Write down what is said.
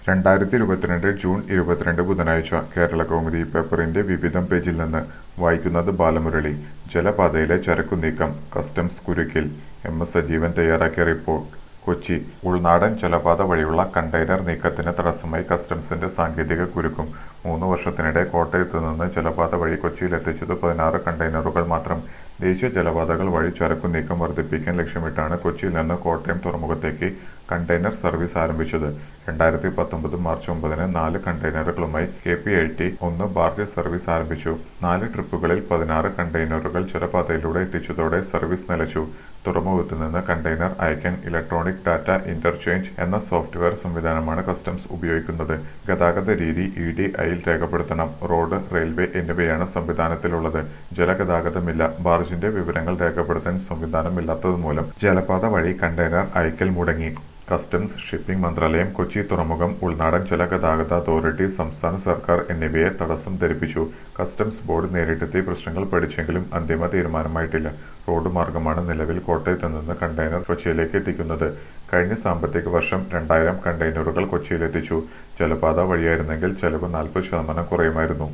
രണ്ടായിരത്തി ഇരുപത്തിരണ്ട് ജൂൺ ഇരുപത്തിരണ്ട് ബുധനാഴ്ച കേരള കൗമുദി പേപ്പറിന്റെ വിവിധം പേജിൽ നിന്ന് വായിക്കുന്നത് ബാലമുരളി ജലപാതയിലെ ചരക്കു നീക്കം കസ്റ്റംസ് കുരുക്കിൽ എം എസ് സജീവൻ തയ്യാറാക്കിയ റിപ്പോർട്ട് കൊച്ചി ഉൾനാടൻ ജലപാത വഴിയുള്ള കണ്ടെയ്നർ നീക്കത്തിന് തടസ്സമായി കസ്റ്റംസിന്റെ സാങ്കേതിക കുരുക്കും മൂന്ന് വർഷത്തിനിടെ കോട്ടയത്ത് നിന്ന് ജലപാത വഴി കൊച്ചിയിൽ എത്തിച്ചത് പതിനാറ് കണ്ടെയ്നറുകൾ മാത്രം ദേശീയ ജലപാതകൾ വഴി ചരക്കു നീക്കം വർദ്ധിപ്പിക്കാൻ ലക്ഷ്യമിട്ടാണ് കൊച്ചിയിൽ നിന്ന് കോട്ടയം തുറമുഖത്തേക്ക് കണ്ടെയ്നർ സർവീസ് ആരംഭിച്ചത് രണ്ടായിരത്തി പത്തൊമ്പത് മാർച്ച് ഒമ്പതിന് നാല് കണ്ടെയ്നറുകളുമായി കെ പി ഐ ടി ഒന്ന് ബാർജ് സർവീസ് ആരംഭിച്ചു നാല് ട്രിപ്പുകളിൽ പതിനാറ് കണ്ടെയ്നറുകൾ ജലപാതയിലൂടെ എത്തിച്ചതോടെ സർവീസ് നിലച്ചു തുറമുഖത്ത് നിന്ന് കണ്ടെയ്നർ അയക്കാൻ ഇലക്ട്രോണിക് ഡാറ്റ ഇന്റർചേഞ്ച് എന്ന സോഫ്റ്റ്വെയർ സംവിധാനമാണ് കസ്റ്റംസ് ഉപയോഗിക്കുന്നത് ഗതാഗത രീതി ഇ ഡി ഐയിൽ രേഖപ്പെടുത്തണം റോഡ് റെയിൽവേ എന്നിവയാണ് സംവിധാനത്തിലുള്ളത് ജലഗതാഗതമില്ല ബാർജിന്റെ വിവരങ്ങൾ രേഖപ്പെടുത്താൻ സംവിധാനമില്ലാത്തതുമൂലം ജലപാത വഴി കണ്ടെയ്നർ അയക്കൽ മുടങ്ങി കസ്റ്റംസ് ഷിപ്പിംഗ് മന്ത്രാലയം കൊച്ചി തുറമുഖം ഉൾനാടൻ ജലഗതാഗത അതോറിറ്റി സംസ്ഥാന സർക്കാർ എന്നിവയെ തടസ്സം ധരിപ്പിച്ചു കസ്റ്റംസ് ബോർഡ് നേരിട്ടെത്തി പ്രശ്നങ്ങൾ പഠിച്ചെങ്കിലും അന്തിമ തീരുമാനമായിട്ടില്ല റോഡ് മാർഗമാണ് നിലവിൽ കോട്ടയത്ത് നിന്ന് കണ്ടെയ്നർ കൊച്ചിയിലേക്ക് എത്തിക്കുന്നത് കഴിഞ്ഞ സാമ്പത്തിക വർഷം രണ്ടായിരം കണ്ടെയ്നറുകൾ കൊച്ചിയിലെത്തിച്ചു ജലപാത വഴിയായിരുന്നെങ്കിൽ ചെലവ് നാൽപ്പത് ശതമാനം കുറയുമായിരുന്നു